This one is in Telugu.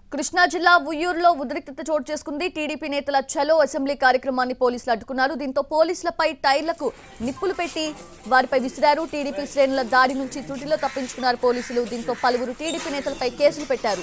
కృష్ణా జిల్లా ఉయ్యూరులో ఉద్రిక్తత చోటు చేసుకుంది టీడీపీ నేతల చలో అసెంబ్లీ కార్యక్రమాన్ని పోలీసులు అడ్డుకున్నారు దీంతో పోలీసులపై టైర్లకు నిప్పులు పెట్టి వారిపై విసిరారు టీడీపీ శ్రేణుల దాడి నుంచి త్రుటిలో తప్పించుకున్నారు పోలీసులు దీంతో పలువురు టీడీపీ నేతలపై కేసులు పెట్టారు